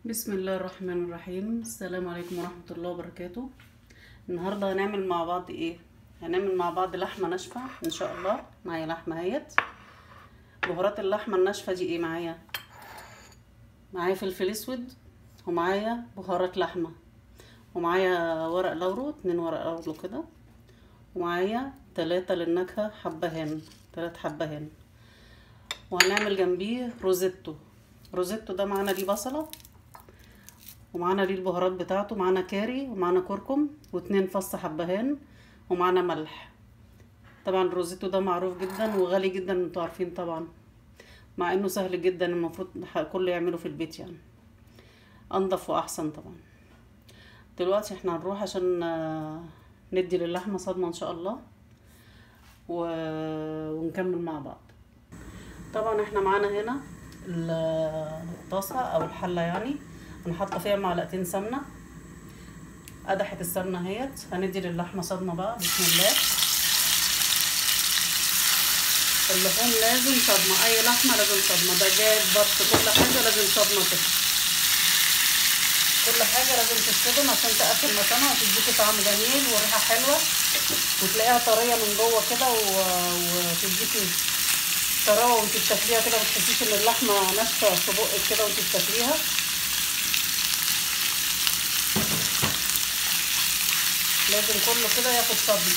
بسم الله الرحمن الرحيم السلام عليكم ورحمة الله وبركاته النهاردة هنعمل مع بعض ايه هنعمل مع بعض لحمة ناشفة ان شاء الله معايا لحمة اهيت بهارات اللحمة الناشفة دي ايه معايا معايا فلفل اسود ومعايا بهارات لحمة ومعايا ورق لورو اتنين ورق لورو كده ومعايا تلاتة للنكهة حبهان تلات حبهان وهنعمل جنبيه روزيتو روزيتو ده معانا دي بصلة ومعانا دي البهارات بتاعته معانا كاري ومعانا كركم واتنين فص حبهان ومعانا ملح طبعا الروزيتو ده معروف جدا وغالي جدا انتوا عارفين طبعا مع انه سهل جدا المفروض كله يعمله في البيت يعني انضف واحسن طبعا دلوقتي احنا هنروح عشان ندي للحمه صدمه ان شاء الله و... ونكمل مع بعض طبعا احنا معانا هنا الطاسه او الحله يعني انا حاطه فيها معلقتين سمنه قدحت السمنه اهيت هندي للحمه صدمه بقى بسم الله اللحوم لازم صدمه اي لحمه لازم صدمه دجاج بط كل حاجه لازم صدمه كده كل حاجه لازم تتصدم عشان تقفل مكانها وتديكي طعم جميل وريحه حلوه وتلاقيها طريه من جوه كده وتديكي طراوه وانت بتاكليها كده ما تحسيش ان اللحمه ناشفه في بقك كده وانت بتاكليها لازم كله كده ياخد صدمه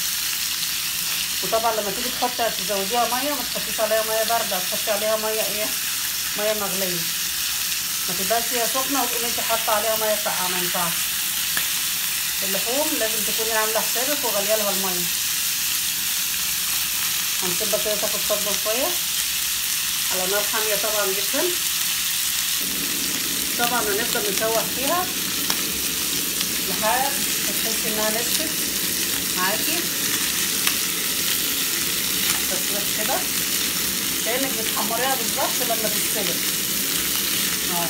وطبعا لما تيجي تحطي تزوديها ميه ما تحطيش عليها ميه بارده تحطي عليها ميه ايه ميه مغليه ما تبقاش هي سخنه وتقومي انت حاطه عليها ميه ساقعه ما ينفعش اللحوم لازم تكوني عامله حسابك وغاليه لها الميه هنسيبها كده تاخد صدمه شويه على نار حاميه طبعا جدا طبعا هنفضل نشوح فيها لحد تحسي انها نشفت معاكي تسويح كده كانك بتحمريها بالظبط لما تتسلق اه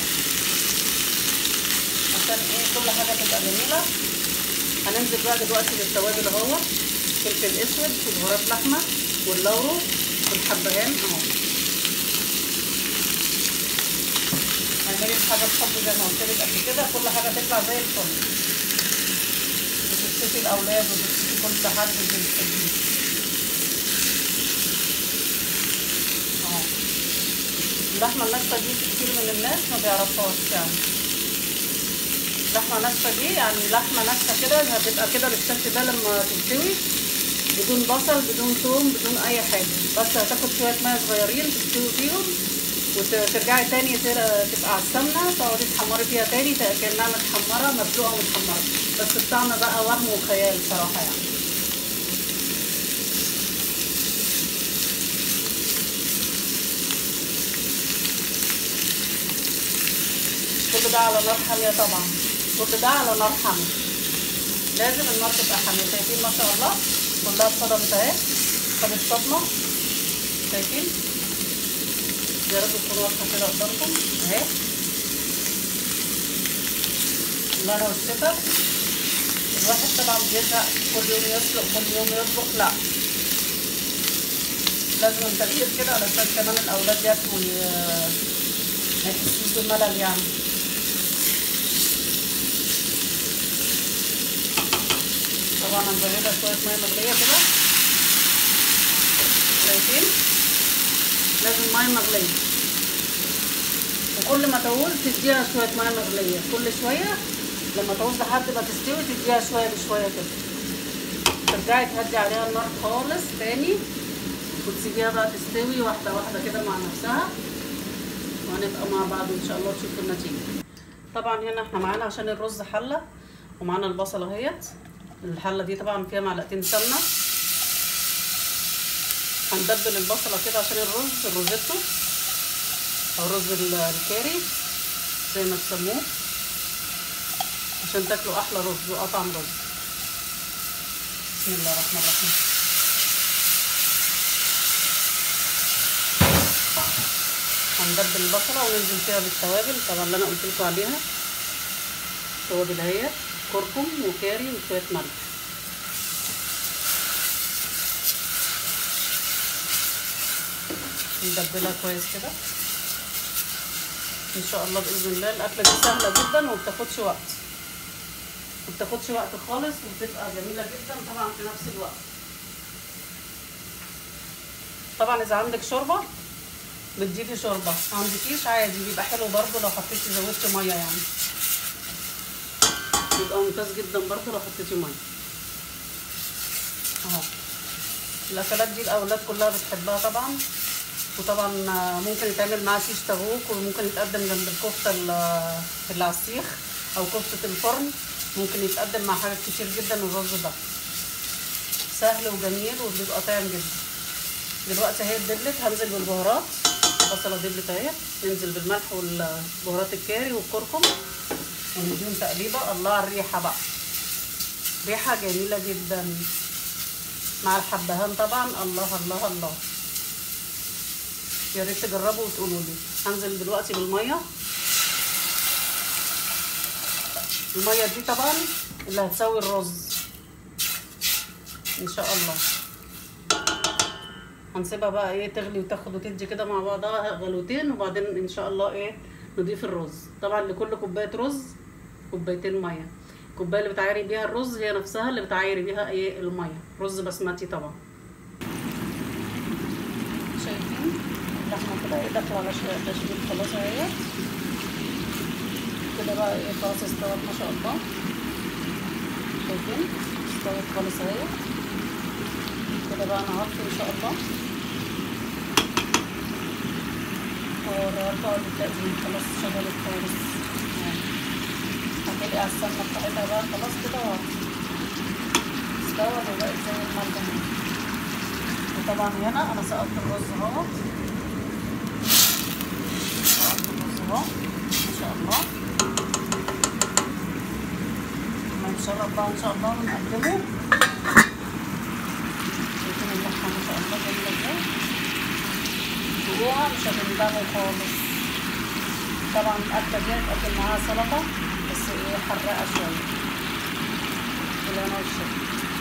عشان ايه كل حاجه تبقى جميله هننزل بقى دلوقتي بالتوابل اهو فلفل اسود وبهارات لحمه واللورو والحبهان اهو اعملي الحاجه بحب زي ما قلت لك قبل كده كل حاجه تطلع زي الفل بتبسطي الاولاد وبتبسطي كل حد بتحبيه اهو اللحمه الناشفه دي كتير من الناس ما بيعرفهاش يعني اللحمه ناشفه دي يعني لحمه ناشفه كده هتبقى كده بالشكل ده لما تستوي بدون بصل بدون ثوم بدون اي حاجه بس هتاخد شويه ميه صغيرين تستوي فيهم وترجعي تاني تبقى على السمنه تقعدي تحمري فيها تاني كانها متحمره مسلوقه ومتحمره بس الطعم بقى وهم وخيال صراحه يعني كل ده على نار حاميه طبعا كل ده على نار حاميه لازم النار تبقى حاميه شايفين ما شاء الله كلها اتصدمت اهي خدت صدمه شايفين يا رب تكون واضحه كده قدامكم اهي الله والشفا الواحد طبعا بيزهق كل يوم يسلق كل يوم يطبخ لا لازم تغيير كده علشان كمان الاولاد ياكلوا ما يحسوش بملل يعني طبعا هنزودها شويه ميه مغليه كده شايفين لازم ميه مغليه وكل ما تعوز تديها شويه ميه مغليه كل شويه لما تعوز لحد ما تستوي تديها شويه بشويه كده ترجعي تهدي عليها النار خالص تاني وتسيبيها بقى تستوي واحده واحده كده مع نفسها وهنبقى مع بعض ان شاء الله تشوفوا النتيجه طبعا هنا احنا معانا عشان الرز حله ومعانا البصله اهيت الحله دي طبعا فيها معلقتين سمنه هندبل البصله كده عشان الرز الروزيتو او رز الكاري زي ما تسموه عشان تاكلوا احلى رز واطعم رز بسم الله الرحمن الرحيم هندبل البصله وننزل فيها بالتوابل طبعا اللي انا قلت لكم عليها توابل اهي كركم وكاري وشويه ملح ندبلها كويس كده ان شاء الله باذن الله الاكله دي سهله جدا وما بتاخدش وقت ما بتاخدش وقت خالص وبتبقى جميله جدا طبعا في نفس الوقت طبعا اذا عندك شوربه بتضيفي شوربه ما عندكيش عادي بيبقى حلو برضو لو حطيتي زودتي ميه يعني بيبقى ممتاز جدا برضو لو حطيتي ميه اهو الاكلات دي الاولاد كلها بتحبها طبعا وطبعا ممكن يتعمل معاه شيش تاغوك وممكن يتقدم جنب الكفته اللي على السيخ او كفته الفرن ممكن يتقدم مع حاجات كتير جدا الرز ده سهل وجميل وبيبقى طعم جدا دلوقتي اهي دبلت هنزل بالبهارات البصله دبلت اهي ننزل بالملح والبهارات الكاري والكركم ونديهم تقليبه الله على الريحه بقى ريحه جميله جدا مع الحبهان طبعا الله الله الله يا ريت تجربوا وتقولوا لي هنزل دلوقتي بالميه الميه دي طبعا اللي هتسوي الرز ان شاء الله هنسيبها بقى ايه تغلي وتاخد وتدي كده مع بعضها غلوتين وبعدين ان شاء الله ايه نضيف الرز طبعا لكل كوبايه رز كوبايتين ميه الكوبايه اللي بتعايري بيها الرز هي نفسها اللي بتعايري بيها ايه الميه رز بسمتي طبعا شايفين اللحمه كده ايه داخله على تشويق خلاص اهي كده بقى ايه خلاص استوت ما شاء الله شايفين استوت خالص اهي كده بقى انا هطفي ان شاء الله وراها بالتقديم خلاص شغلت خالص هتلاقي على السمنة بتاعتها بقى خلاص كده استوت وبقت زي الملبن وطبعا هنا انا سقطت الرز اهو سقطت الرز اهو ما شاء الله ما نشرب بقى ان شاء الله ونقدمه شايفين اللحمة ما شاء الله جميلة ازاي جوها مش هتندموا خالص طبعا الأكلة دي هتقدم معاها سلطة بس ايه حراقة شوية بالهنا والشفا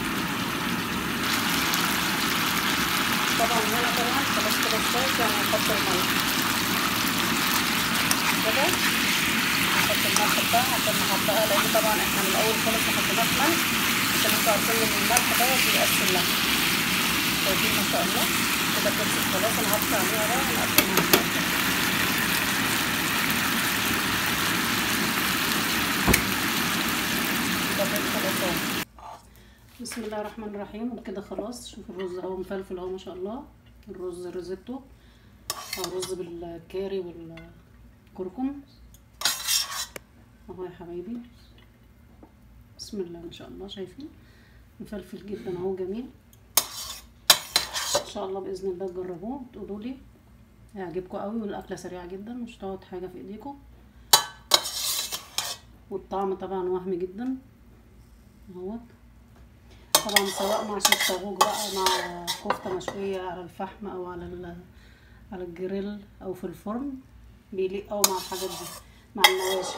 طبعا هنا طبعا خلاص كده استوت يعني هنحط الملح كده نحط الملح بتاعها عشان نحطها لأن طبعا احنا من الأول خالص محطناش ملح عشان انتوا عارفين ان الملح دوت بيقسم اللحمة شايفين ما شاء الله كده خلصت خلاص انا هطفي عليها بقى ونقدمها ان شاء الله بسم الله الرحمن الرحيم وكده خلاص شوف الرز اهو مفلفل اهو ما شاء الله الرز ريزيتو او رز بالكاري والكركم اهو يا حبايبي بسم الله ما شاء الله شايفين مفلفل جدا اهو جميل ان شاء الله باذن الله تجربوه تقولوا لي هيعجبكم قوي والاكله سريعه جدا مش هتقعد حاجه في ايديكم والطعم طبعا وهمي جدا اهوت طبعا سواء مع شيش طاووق بقى مع كفته مشويه على الفحم او على على الجريل او في الفرن بيليق قوي مع الحاجات دي مع النواشف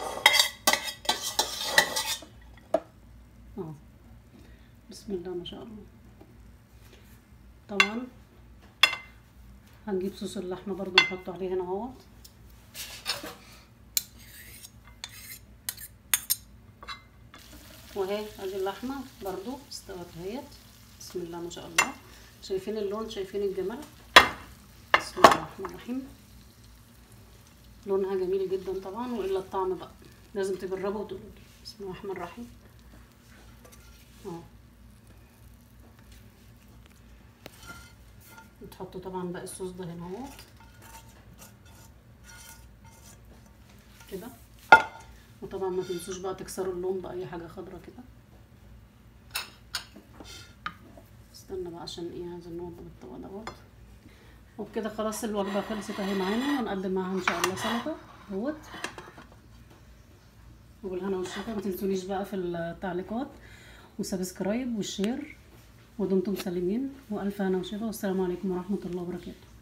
اهو بسم الله ما شاء الله طبعا هنجيب صوص اللحمه برضو نحطه عليه هنا اهوت وهي ادي اللحمه برضو استوت اهيت بسم الله ما شاء الله شايفين اللون شايفين الجمال بسم الله الرحمن الرحيم لونها جميل جدا طبعا والا الطعم بقى لازم تجربوا وتقولوا بسم الله الرحمن الرحيم اهو تحطوا طبعا بقى الصوص ده هنا اهو كده وطبعا ما تنسوش بقى تكسروا اللون باي حاجه خضرا كده استنى بقى عشان ايه عايزين نوضب الطبق دوت وبكده خلاص الوجبه خلصت اهي معانا ونقدم معاها ان شاء الله سلطه اهوت وبالهنا والشفا ما تنسونيش بقى في التعليقات وسبسكرايب والشير ودمتم سالمين والف هنا وشفا والسلام عليكم ورحمه الله وبركاته